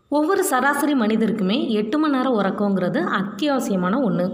ஒவ்வொரு சராசரி மனிதருக்குமே எட்டு மணி நேரம் உறக்கங்கிறது அத்தியாவசியமான ஒன்று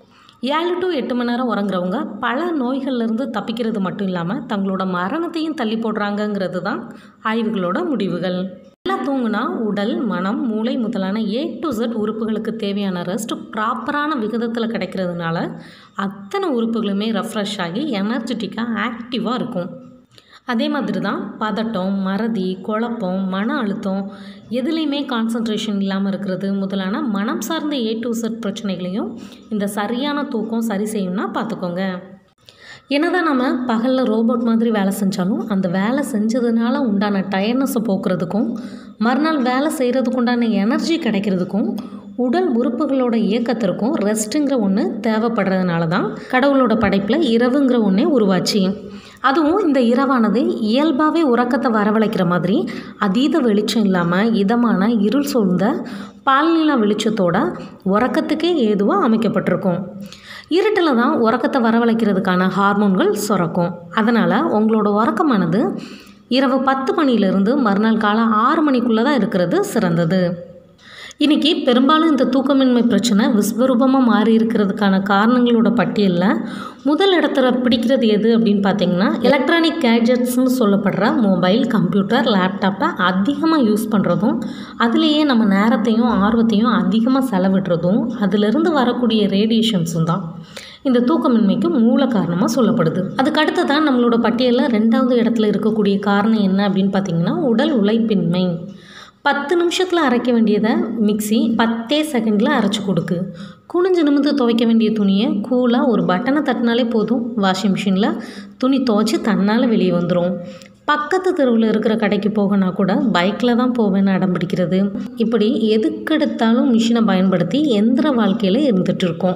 ஏழு டு எட்டு மணி நேரம் உறங்குறவங்க பல நோய்கள்லேருந்து தப்பிக்கிறது மட்டும் இல்லாமல் தங்களோட மரணத்தையும் தள்ளி போடுறாங்கங்கிறது தான் ஆய்வுகளோட முடிவுகள் நல்லா தூங்குனா உடல் மனம் மூளை முதலான ஏ டு Z உறுப்புகளுக்கு தேவையான ரெஸ்ட் ப்ராப்பரான விகிதத்தில் கிடைக்கிறதுனால அத்தனை உறுப்புகளுமே ரெஃப்ரெஷ் ஆகி எனர்ஜெட்டிக்காக ஆக்டிவாக இருக்கும் அதே மாதிரி தான் பதட்டம் மறதி குழப்பம் மன அழுத்தம் எதுலேயுமே கான்சன்ட்ரேஷன் இல்லாமல் இருக்கிறது முதலான மனம் சார்ந்த ஏ டு செட் பிரச்சனைகளையும் இந்த சரியான தூக்கம் சரி செய்யணும்னா பார்த்துக்கோங்க என்னதான் நம்ம பகலில் ரோபோட் மாதிரி வேலை செஞ்சாலும் அந்த வேலை செஞ்சதுனால உண்டான டயர்னஸை போக்குறதுக்கும் மறுநாள் வேலை செய்கிறதுக்கு உண்டான எனர்ஜி கிடைக்கிறதுக்கும் உடல் உறுப்புகளோட இயக்கத்திற்கும் ரெஸ்ட்டுங்கிற ஒன்று தேவைப்படுறதுனால தான் கடவுளோட படைப்பில் இரவுங்கிற ஒன்றே உருவாச்சு அதுவும் இந்த இரவானது இயல்பாகவே உறக்கத்தை வரவழைக்கிற மாதிரி அதீத வெளிச்சம் இல்லாமல் இதமான இருள் சூழ்ந்த பால்நிலா வெளிச்சத்தோட உறக்கத்துக்கே ஏதுவாக அமைக்கப்பட்டிருக்கும் இருட்டில் தான் உறக்கத்தை வரவழைக்கிறதுக்கான ஹார்மோன்கள் சுரக்கும் அதனால் உங்களோட உறக்கமானது இரவு பத்து மணியிலிருந்து மறுநாள் காலை ஆறு மணிக்குள்ளே தான் இருக்கிறது சிறந்தது இன்றைக்கி பெரும்பாலும் இந்த தூக்கமின்மை பிரச்சனை விஸ்வரூபமாக மாறி இருக்கிறதுக்கான காரணங்களோட பட்டியலில் முதல் இடத்துல பிடிக்கிறது எது அப்படின்னு பார்த்தீங்கன்னா எலக்ட்ரானிக் கேட்ஜெட்ஸ்னு சொல்லப்படுற மொபைல் கம்ப்யூட்டர் லேப்டாப்பை அதிகமாக யூஸ் பண்ணுறதும் அதுலேயே நம்ம நேரத்தையும் ஆர்வத்தையும் அதிகமாக செலவிடுறதும் அதிலிருந்து வரக்கூடிய ரேடியேஷன்ஸும் தான் இந்த தூக்கமின்மைக்கு மூல காரணமாக சொல்லப்படுது அதுக்கு அடுத்ததான் நம்மளோட பட்டியலில் ரெண்டாவது இடத்துல இருக்கக்கூடிய காரணம் என்ன அப்படின்னு பார்த்தீங்கன்னா உடல் உழைப்பின்மை பத்து நிமிஷத்தில் அரைக்க வேண்டியதை மிக்ஸி பத்தே செகண்டில் அரைச்சி கொடுக்கு குனிஞ்சு நிமிந்து துவைக்க வேண்டிய துணியை கூலாக ஒரு பட்டனை தட்டினாலே போதும் வாஷிங் மிஷினில் துணி துவைச்சி தன்னால் வெளியே வந்துடும் பக்கத்து தெருவில் இருக்கிற கடைக்கு போகனா கூட பைக்கில் தான் போவேன்னு அடம் பிடிக்கிறது இப்படி எதுக்கெடுத்தாலும் மிஷினை பயன்படுத்தி எந்திர வாழ்க்கையில் இருந்துகிட்டு இருக்கோம்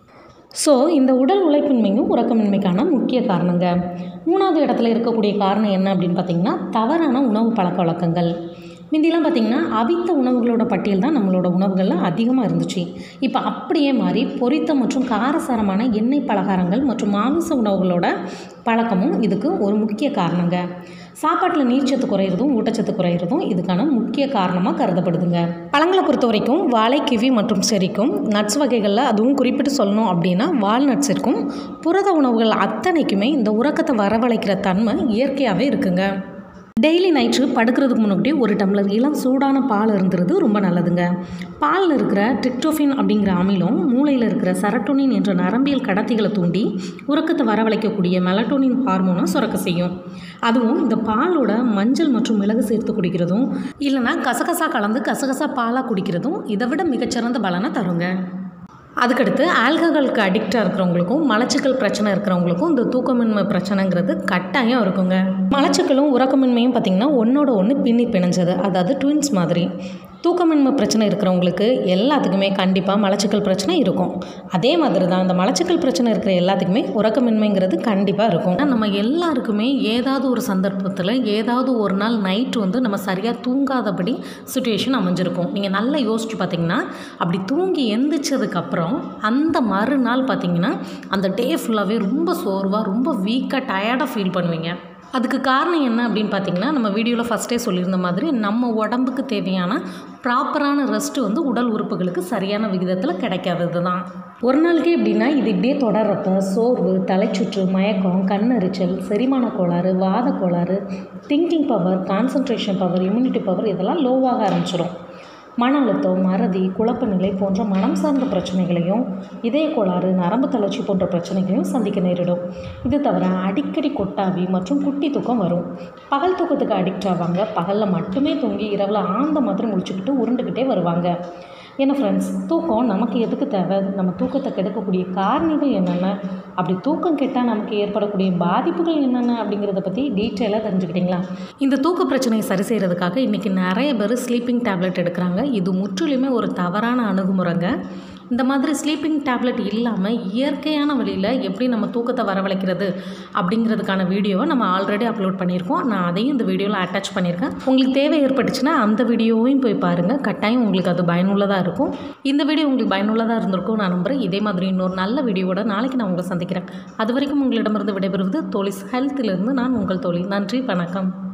ஸோ இந்த உடல் உழைப்பின்மையும் உறக்கமின்மைக்கான முக்கிய காரணங்க மூணாவது இடத்துல இருக்கக்கூடிய காரணம் என்ன அப்படின்னு பார்த்தீங்கன்னா தவறான உணவு பழக்க வழக்கங்கள் முந்திலாம் பார்த்திங்கன்னா அவித்த உணவுகளோட பட்டியல் தான் நம்மளோட உணவுகளில் அதிகமாக இருந்துச்சு இப்போ அப்படியே மாறி பொரித்த மற்றும் காரசாரமான எண்ணெய் பலகாரங்கள் மற்றும் மாமிச உணவுகளோட பழக்கமும் இதுக்கு ஒரு முக்கிய காரணங்க சாப்பாட்டில் நீர்ச்சத்து குறையிறதும் ஊட்டச்சத்து குறையிறதும் இதுக்கான முக்கிய காரணமாக கருதப்படுதுங்க பழங்களை பொறுத்த வரைக்கும் வாழை கிவி மற்றும் செரிக்கும் நட்ஸ் வகைகளில் அதுவும் குறிப்பிட்டு சொல்லணும் அப்படின்னா வால்நட்ஸ் இருக்கும் புரத உணவுகள் அத்தனைக்குமே இந்த உறக்கத்தை வரவழைக்கிற தன்மை இயற்கையாகவே இருக்குங்க டெய்லி நைட்டு படுக்கிறதுக்கு முன்னாடி ஒரு டம்ளர் இளம் சூடான பால் இருந்துறது ரொம்ப நல்லதுங்க பாலில் இருக்கிற ட்ரிக்டோஃபின் அப்படிங்கிற அமிலம் மூளையில் இருக்கிற செரட்டோனின் என்ற நரம்பியல் கடத்திகளை தூண்டி உறக்கத்தை வரவழைக்கக்கூடிய மெலட்டோனின் ஹார்மோனை சுரக்க செய்யும் அதுவும் இந்த பாலோட மஞ்சள் மற்றும் மிளகு சேர்த்து குடிக்கிறதும் இல்லைன்னா கசகசா கலந்து கசகசா பாலாக குடிக்கிறதும் இதை விட மிகச்சிறந்த பலனை தருங்க அதுக்கடுத்து ஆல்கஹாலுக்கு அடிக்டாக இருக்கிறவங்களுக்கும் மலச்சிக்கல் பிரச்சனை இருக்கிறவங்களுக்கும் இந்த தூக்கமின்மை பிரச்சனைங்கிறது கட்டாயம் இருக்குங்க மலச்சிக்கலும் உறக்கமின்மையும் பார்த்திங்கன்னா ஒன்றோட ஒன்று பின்னி பிணைஞ்சது அதாவது ட்வின்ஸ் மாதிரி தூக்கமின்மை பிரச்சனை இருக்கிறவங்களுக்கு எல்லாத்துக்குமே கண்டிப்பாக மலச்சிக்கல் பிரச்சனை இருக்கும் அதே மாதிரி தான் இந்த மலச்சிக்கல் பிரச்சனை இருக்கிற எல்லாத்துக்குமே உறக்கமின்மைங்கிறது கண்டிப்பாக இருக்கும் நம்ம எல்லாருக்குமே ஏதாவது ஒரு சந்தர்ப்பத்தில் ஏதாவது ஒரு நாள் நைட் வந்து நம்ம சரியாக தூங்காதபடி சுச்சுவேஷன் அமைஞ்சிருக்கும் நீங்கள் நல்லா யோசிச்சு பார்த்தீங்கன்னா அப்படி தூங்கி எந்திரிச்சதுக்கப்புறம் அந்த மறுநாள் பார்த்தீங்கன்னா அந்த டே ஃபுல்லாகவே ரொம்ப சோர்வாக ரொம்ப வீக்காக டயர்டாக ஃபீல் பண்ணுவீங்க அதுக்கு காரணம் என்ன அப்படின்னு பார்த்தீங்கன்னா நம்ம வீடியோவில் ஃபஸ்ட்டே சொல்லியிருந்த மாதிரி நம்ம உடம்புக்கு தேவையான ப்ராப்பரான ரெஸ்ட்டு வந்து உடல் உறுப்புகளுக்கு சரியான விகிதத்தில் கிடைக்காதது தான் ஒரு நாளைக்கு எப்படின்னா இது இப்படியே தொடர்றப்ப சோர்வு தலைச்சுற்று மயக்கம் கண்ணெரிச்சல் செரிமான கோளாறு வாத கோளாறு thinking power concentration power immunity power இதெல்லாம் லோவாக ஆரம்பிச்சிடும் மன அழுத்தம் மறதி குழப்ப நிலை போன்ற மனம் சார்ந்த பிரச்சனைகளையும் இதய கோளாறு நரம்பு தளர்ச்சி போன்ற பிரச்சனைகளையும் சந்திக்க நேரிடும் இது தவிர அடிக்கடி கொட்டாவி மற்றும் குட்டி தூக்கம் வரும் பகல் தூக்கத்துக்கு அடிக்ட் ஆவாங்க பகலில் மட்டுமே தூங்கி இரவில் ஆழ்ந்த மாதிரி முடிச்சுக்கிட்டு உருண்டுக்கிட்டே வருவாங்க ஏன்னா ஃப்ரெண்ட்ஸ் தூக்கம் நமக்கு எதுக்கு தேவை நம்ம தூக்கத்தை கெடுக்கக்கூடிய காரணிகள் என்னென்ன அப்படி தூக்கம் கெட்டால் நமக்கு ஏற்படக்கூடிய பாதிப்புகள் என்னென்ன அப்படிங்கிறத பற்றி டீட்டெயிலாக தெரிஞ்சுக்கிட்டிங்களா இந்த தூக்க பிரச்சனையை சரி செய்கிறதுக்காக இன்றைக்கி நிறைய பேர் ஸ்லீப்பிங் டேப்லெட் எடுக்கிறாங்க இது முற்றிலுமே ஒரு தவறான அணுகுமுறைங்க இந்த மாதிரி ஸ்லீப்பிங் டேப்லெட் இல்லாமல் இயற்கையான வழியில் எப்படி நம்ம தூக்கத்தை வரவழைக்கிறது அப்படிங்கிறதுக்கான வீடியோவை நம்ம ஆல்ரெடி அப்லோட் பண்ணியிருக்கோம் நான் அதையும் இந்த வீடியோவில் அட்டாச் பண்ணியிருக்கேன் உங்களுக்கு தேவை ஏற்பட்டுச்சுன்னா அந்த வீடியோவையும் போய் பாருங்கள் கட்டாயம் உங்களுக்கு அது பயனுள்ளதாக இருக்கும் இந்த வீடியோ உங்களுக்கு பயனுள்ளதாக இருந்திருக்கும் நான் நம்புகிறேன் இதே மாதிரி இன்னொரு நல்ல வீடியோவோட நாளைக்கு நான் உங்களை சந்திக்கிறேன் அது வரைக்கும் உங்களிடமிருந்து விடைபெறுவது தோழிஸ் ஹெல்த்திலிருந்து நான் உங்கள் தோழி நன்றி வணக்கம்